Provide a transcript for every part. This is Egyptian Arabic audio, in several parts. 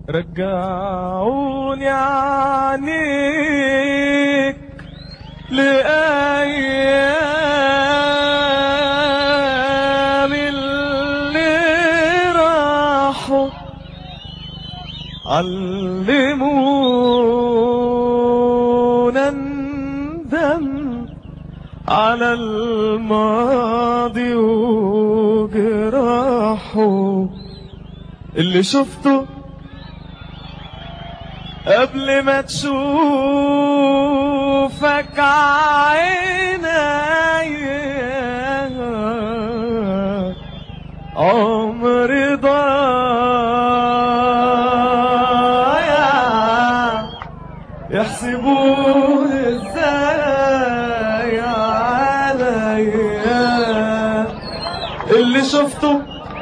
رجعوني عنيك لأيام اللي راحوا علمونا ندم على الماضي وجراحه اللي شفته قبل ما تشوفك عيني عمري ضايع يحسبون ازاي عليا اللي شفته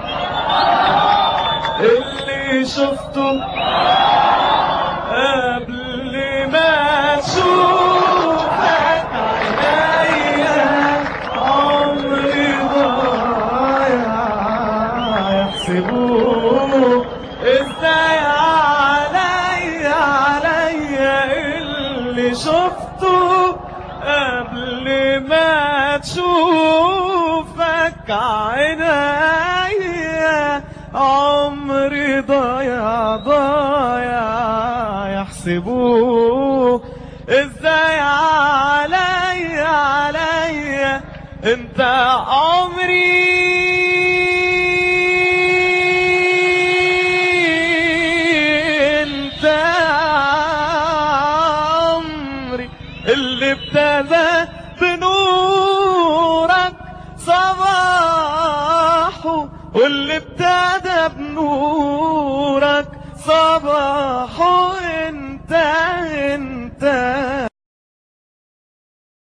اللي شفته قبل ما اشوفك عينيا عمري ضايع يحسبوه ازاي عليا عليا اللي شفته قبل ما تشوفك عينيا عمري ضايع ضايع يحسبوه ازاي عليا عليا انت عمري انت عمري اللي ابتدى بنورك صباحه واللي ابتدى بنورك صباحه